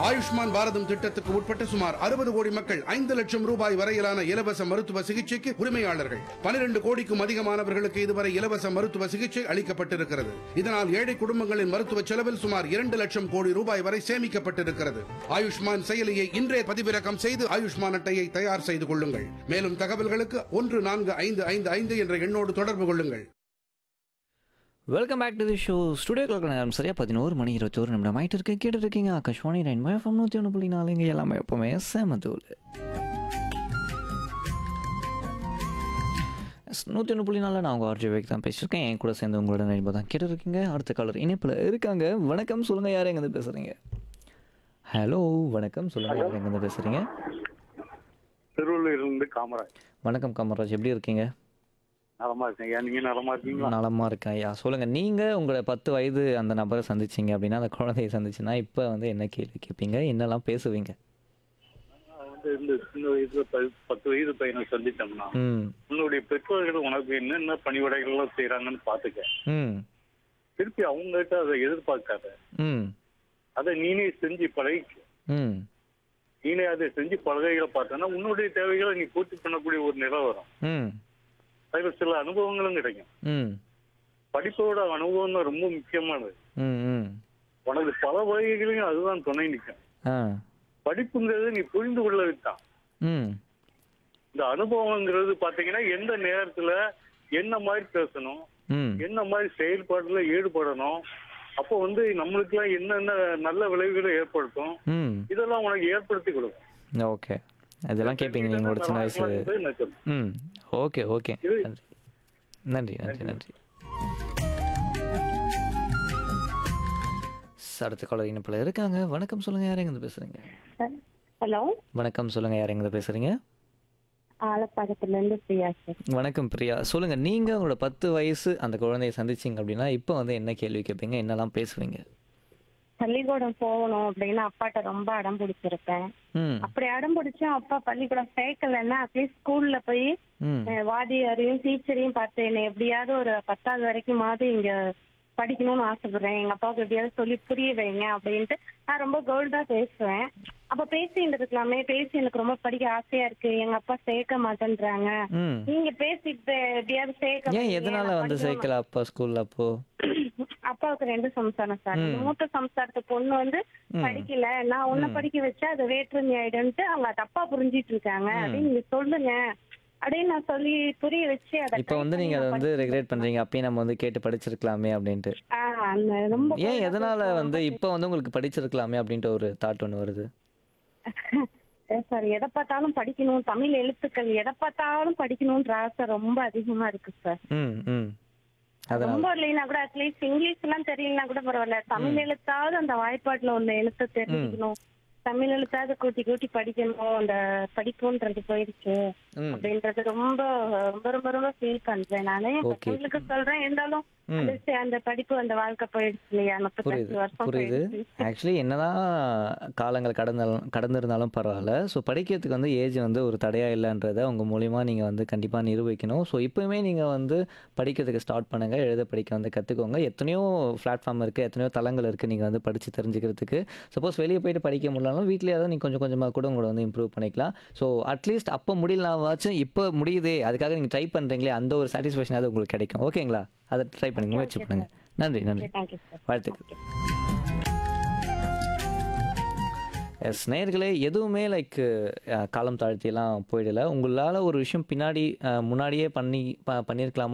ஆயுஷ்மான் பாரதம் திட்டத்துக்கு உட்பட்ட சுமார் அறுபது கோடி மக்கள் ஐந்து லட்சம் ரூபாய் வரையிலான இலவச மருத்துவ சிகிச்சைக்கு உரிமையாளர்கள் பனிரெண்டு கோடிக்கும் அதிகமானவர்களுக்கு இதுவரை இலவச மருத்துவ சிகிச்சை அளிக்கப்பட்டிருக்கிறது இதனால் ஏழை குடும்பங்களின் மருத்துவ செலவில் சுமார் இரண்டு லட்சம் கோடி ரூபாய் வரை சேமிக்கப்பட்டிருக்கிறது ஆயுஷ்மான் செயலியை இன்றே பதிவிறக்கம் செய்து ஆயுஷ்மான் அட்டையை தயார் செய்து கொள்ளுங்கள் மேலும் தகவல்களுக்கு ஒன்று நான்கு ஐந்து ஐந்து ஐந்து என்ற எண்ணோடு தொடர்பு கொள்ளுங்கள் welcome back to the show studio நேரம் சரியாக பதினோரு மணி இருபத்தோரு நிமிடம் ஆகிட்டு இருக்கு கேட்டு இருக்கீங்க ஆகாஷ்வாணி நைன் எஃப்எம் நூற்றி ஒன்று புள்ளி நாலு இங்கே எல்லாமே எப்போவுமே சேமத்தூள் நூற்றி ஒன்று புள்ளி நாலில் நான் உங்கள் ஆர்ஜி வேக் தான் பேசியிருக்கேன் என் கூட சேர்ந்து உங்களோட நைன்போ தான் கேட்டு இருக்கீங்க அடுத்த காலர் இணைப்பில் இருக்காங்க வணக்கம் சொல்லுங்கள் யார் எங்கேருந்து பேசுகிறீங்க ஹலோ வணக்கம் சொல்லுங்கள் யார் எங்கேருந்து பேசுகிறீங்க திருவள்ளூர்லேருந்து காமராஜ் வணக்கம் காமராஜ் எப்படி இருக்கீங்க நலமா இருக்கேன் ஐயா நீங்க நலமா இருக்கீங்களா நலமா இருக்கேன் ஐயா சொல்லுங்கள் நீங்கள் உங்களை பத்து வயது அந்த நபரை சந்திச்சீங்க அப்படின்னா அந்த குழந்தையை சந்திச்சுன்னா இப்போ வந்து என்ன கேள்வி கேட்பீங்க என்னெல்லாம் பேசுவீங்க நான் வந்து இந்த சின்ன வயசுல ப- பத்து வயது பையனை சந்தித்தோம்னா ம் உன்னுடைய பெற்றோர்கள் உனக்கு என்னென்ன பணிவிடைகள் எல்லாம் செய்யறாங்கன்னு பாத்துக்க ம் திருப்பி அவங்ககிட்ட அதை எதிர்பார்க்காத ம் அதை நீனே செஞ்சு பழகிக்க ம் நீனே அதை செஞ்சு பழகைகளை பார்த்தோன்னா உன்னுடைய தேவைகளை நீ பூர்த்தி பண்ணக்கூடிய ஒரு நிலை வரும் ம் அதுல சில அனுபவங்களும் கிடைக்கும் ம் படிப்போட அனுபவம் தான் ரொம்ப முக்கியமானது ம் ம் உனக்கு பல வகைகளையும் அதுதான் துணை நிற்கும் ஆ படிப்புங்கிறது நீ புரிந்து கொள்ள விட்டான் ம் இந்த அனுபவங்கிறது பாத்தீங்கன்னா எந்த நேரத்துல என்ன மாதிரி பேசணும் ம் என்ன மாதிரி செயல்பாடுல ஈடுபடணும் அப்போ வந்து நம்மளுக்குலாம் என்னென்ன நல்ல விளைவுகளை ஏற்படுத்தும் ம் இதெல்லாம் உனக்கு ஏற்படுத்தி கொடுக்கும் ஓகே அதெல்லாம் கேட்பீங்க நீங்கள் ஒரு சின்ன வயசு என்பது நான் சொல்றேன். ம் ஓகே ஓகே இது- நன்றி நன்றி நன்றி நன்றி அடுத்த காலர் இணைப்பில் இருக்காங்க வணக்கம் சொல்லுங்கள் யார் எங்கேருந்து பேசுகிறீங்க ஹலோ வணக்கம் சொல்லுங்கள் யார் எங்கேருந்து பேசுகிறீங்க ஆலப்பாக்கத்துல இருந்து பிரியா சார் வணக்கம் பிரியா சொல்லுங்கள் நீங்கள் உங்களோட பத்து வயசு அந்த குழந்தையை சந்திச்சிங்க அப்படின்னா இப்போ வந்து என்ன கேள்வி கேட்பீங்க என்னெல்லாம் பேசுவீங்க பள்ளிக்கூடம் போகணும் அப்படின்னு அப்பாட்ட ரொம்ப அடம் பிடிச்சிருப்பேன் ம் அப்படி அடம் பிடிச்சும் அப்பா பள்ளிக்கூடம் சேர்க்கலன்னா அட்லீஸ்ட் ஸ்கூல்ல போய் ம் அஹ், வாத்தியாரையும் டீச்சரையும் பார்த்து என்னை எப்படியாவது ஒரு பத்தாவது வரைக்குமாவது இங்க படிக்கணும்னு ஆசைப்படுறேன் எங்க அப்பாவுக்கு எப்படியாவது சொல்லி புரிய வைங்க அப்படின்ட்டு நான் ரொம்ப கோல்டா பேசுவேன் அப்ப பேசிட்டு இருக்கலாமே பேசி எனக்கு ரொம்ப படிக்க ஆசையா இருக்கு எங்க அப்பா சேர்க்க மாட்டேன்றாங்க ம் நீங்க பேசிட்டு எப்படியாவது சேர்க்க ஏன் வைங்க, எதனால நான் வந்து படிக்கணும். சேர்க்கல அப்பா ஸ்கூல்ல அப்போ அப்பாவுக்கு ரெண்டு சம்சாரம் சார் ம். மூத்த சம்சாரத்து பொண்ணு வந்து ம். படிக்கல நான் உன்னை படிக்க வச்சா அது வேற்றுமை ஆயிடும்ட்டு அவங்க தப்பா புரிஞ்சிட்டு இருக்காங்க அப்படின்னு நீங்க சொல்லுங்க அப்படின்னு நான் சொல்லி புரிய வச்சு அதை இப்போ try வந்து பண்ணி நீங்க அதை நான் வந்து படிச்சு ரெகுலேட் பண்றீங்க அப்பயும் நம்ம வந்து கேட்டு படிச்சிருக்கலாமே அப்படின்ட்டு ஆ, அந்த ரொம்ப ஏன் எதனால வந்து இப்போ வந்து உங்களுக்கு படிச்சிருக்கலாமே அப்படின்ட்டு ஒரு தாட் ஒன்று வருது சார் எதை பார்த்தாலும் படிக்கணும் தமிழ் எழுத்துக்கள் எதை பார்த்தாலும் படிக்கணும்ன்ற ஆசை ரொம்ப அதிகமா இருக்கு சார் ம் ம் அதனால ரொம்ப இல்லைன்னா கூட அட்லீஸ்ட் இங்கிலீஷ் எல்லாம் தெரியலனா கூட பரவாயில்ல தமிழ் எழுத்தாவது அந்த வாய்ப்பாட்டுல உள்ள எழுத்தை தெரிஞ்சுக்கணும் தமிழ் எழுத்தாவது கூட்டி கூட்டி படிக்கணும் அந்த படிப்புன்றது போயிடுச்சு ம் அப்படின்றது ரொம்ப ரொம்ப ரொம்ப ரொம்ப ஃபீல் பண்றேன் நானே Okay. உங்களுக்கு சொல்றேன் இருந்தாலும் ம். அது சரி, அந்த படிப்பு அந்த வாழ்க்கை போயிடுச்சு இல்லையா புரியுது முப்பத்தஞ்சு வருஷம் புரியுது போயிடுச்சு ஆக்சுவலி என்னதான் காலங்கள் கடந்தாலும் கடந்திருந்தாலும் பரவாயில்ல ஸோ படிக்கிறதுக்கு வந்து ஏஜ் வந்து ஒரு தடையா இல்லைன்றதை உங்க மூலியமா நீங்க வந்து கண்டிப்பா நிரூபிக்கணும் ஸோ இப்போவுமே நீங்க வந்து படிக்கிறதுக்கு ஸ்டார்ட் பண்ணுங்க எழுத படிக்க வந்து கத்துக்கோங்க எத்தனையோ பிளாட்ஃபார்ம் இருக்கு எத்தனையோ தளங்கள் இருக்கு நீங்க வந்து படிச்சு தெரிஞ்சுக்கிறதுக்கு சப்போஸ் வெளியே போயிட்டு படிக்க முடியலனாலும் வீட்லயே நீங்க கொஞ்சம் கொஞ்சமா கூட உங்களை வந்து இம்ப்ரூவ் பண்ணிக்கலாம் ஸோ அட்லீஸ்ட் அப்போ முடியலனாச்சும் இப்போ முடியுதே அதுக்காக நீங்க ட்ரை பண்றீங்களே அந்த ஒரு சாட்டிஸ்ஃபேக்ஷன் அது உங்களுக்கு கிடைக்கும் ஓகேங்களா அதை ட்ரை பண்ணுங்க முயற்சி பண்ணுங்க நன்றி நன்றி தேங்க்யூ சார் வாழ்த்துக்கள் எஸ் நேயர்களே எதுவுமே லைக் காலம் தாழ்த்தியெல்லாம் போயிடல உங்களால் ஒரு விஷயம் பின்னாடி அஹ், முன்னாடியே பண்ணி ப பண்ணியிருக்கலாமோ